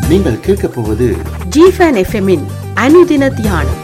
நீங்கள் கேட்கப் போவது ஜிஃபன் எஃப்எம்மின் அனுதின தியானம்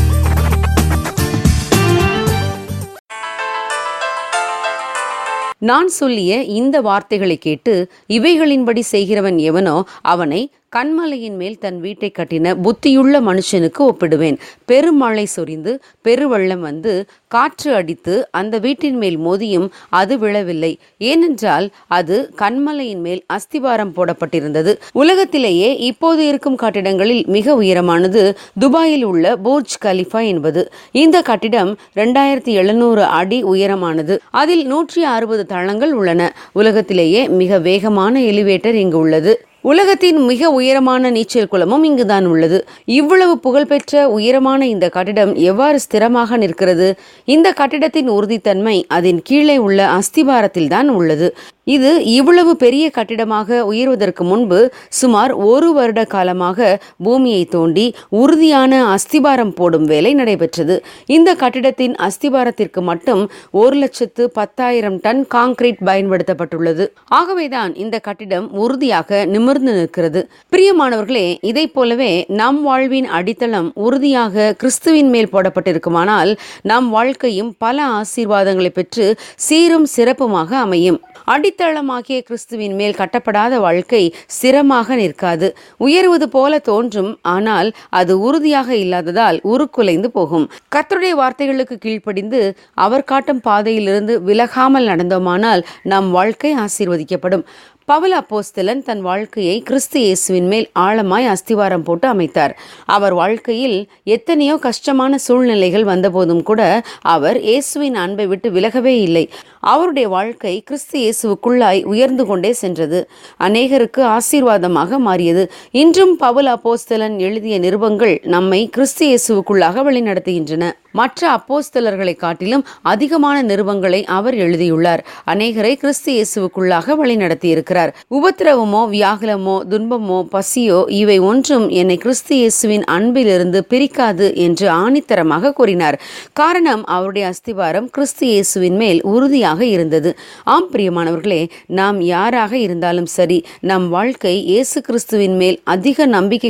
நான் சொல்லிய இந்த வார்த்தைகளை கேட்டு இவைகளின்படி செய்கிறவன் எவனோ அவனை கண்மலையின் மேல் தன் வீட்டை கட்டின புத்தியுள்ள மனுஷனுக்கு ஒப்பிடுவேன் பெருமழை சொரிந்து பெருவெள்ளம் வந்து காற்று அடித்து அந்த வீட்டின் மேல் மோதியும் அது விழவில்லை ஏனென்றால் அது கண்மலையின் மேல் அஸ்திவாரம் போடப்பட்டிருந்தது உலகத்திலேயே இப்போது இருக்கும் கட்டிடங்களில் மிக உயரமானது துபாயில் உள்ள போர்ஜ் கலிஃபா என்பது இந்த கட்டிடம் ரெண்டாயிரத்தி எழுநூறு அடி உயரமானது அதில் நூற்றி அறுபது தளங்கள் உள்ளன உலகத்திலேயே மிக வேகமான எலிவேட்டர் இங்கு உள்ளது உலகத்தின் மிக உயரமான நீச்சல் குளமும் இங்குதான் உள்ளது இவ்வளவு புகழ்பெற்ற உயரமான இந்த கட்டிடம் எவ்வாறு ஸ்திரமாக நிற்கிறது இந்த கட்டிடத்தின் உறுதித்தன்மை அதன் கீழே உள்ள அஸ்திபாரத்தில் தான் உள்ளது இது இவ்வளவு பெரிய கட்டிடமாக உயர்வதற்கு முன்பு சுமார் ஒரு வருட காலமாக பூமியை தோண்டி உறுதியான அஸ்திபாரம் போடும் வேலை நடைபெற்றது இந்த கட்டிடத்தின் அஸ்திபாரத்திற்கு மட்டும் ஒரு லட்சத்து பத்தாயிரம் டன் காங்கிரீட் பயன்படுத்தப்பட்டுள்ளது ஆகவேதான் இந்த கட்டிடம் உறுதியாக நிமிர்ந்து நிற்கிறது பிரியமானவர்களே இதை போலவே நம் வாழ்வின் அடித்தளம் உறுதியாக கிறிஸ்துவின் மேல் போடப்பட்டிருக்குமானால் நம் வாழ்க்கையும் பல ஆசீர்வாதங்களை பெற்று சீரும் சிறப்புமாக அமையும் அடித்தளமாகிய கிறிஸ்துவின் மேல் கட்டப்படாத வாழ்க்கை ஸ்திரமாக நிற்காது உயர்வது போல தோன்றும் ஆனால் அது உறுதியாக இல்லாததால் உருக்குலைந்து போகும் கர்த்தருடைய வார்த்தைகளுக்கு கீழ்ப்படிந்து அவர் காட்டும் பாதையிலிருந்து விலகாமல் நடந்தோமானால் நம் வாழ்க்கை ஆசீர்வதிக்கப்படும் பவுல் அப்போஸ்தலன் தன் வாழ்க்கையை கிறிஸ்து இயேசுவின் மேல் ஆழமாய் அஸ்திவாரம் போட்டு அமைத்தார் அவர் வாழ்க்கையில் எத்தனையோ கஷ்டமான சூழ்நிலைகள் வந்தபோதும் கூட அவர் இயேசுவின் அன்பை விட்டு விலகவே இல்லை அவருடைய வாழ்க்கை கிறிஸ்து இயேசுவுக்குள்ளாய் உயர்ந்து கொண்டே சென்றது அநேகருக்கு ஆசீர்வாதமாக மாறியது இன்றும் பவுல் அப்போஸ்தலன் எழுதிய நிருபங்கள் நம்மை கிறிஸ்து இயேசுவுக்குள்ளாக வழிநடத்துகின்றன மற்ற அப்போஸ்தலர்களை காட்டிலும் அதிகமான நிருபங்களை அவர் எழுதியுள்ளார் அநேகரை கிறிஸ்து இயேசுவுக்குள்ளாக வழிநடத்தியிருக்கிறார் உபத்திரவமோ வியாகுலமோ துன்பமோ பசியோ இவை ஒன்றும் என்னை கிறிஸ்து இயேசுவின் அன்பிலிருந்து பிரிக்காது என்று ஆணித்தரமாக கூறினார் காரணம் அவருடைய அஸ்திவாரம் கிறிஸ்து இயேசுவின் மேல் உறுதியாக இருந்தது ஆம் பிரியமானவர்களே நாம் யாராக இருந்தாலும் சரி நம் வாழ்க்கை இயேசு கிறிஸ்துவின் மேல் அதிக நம்பிக்கை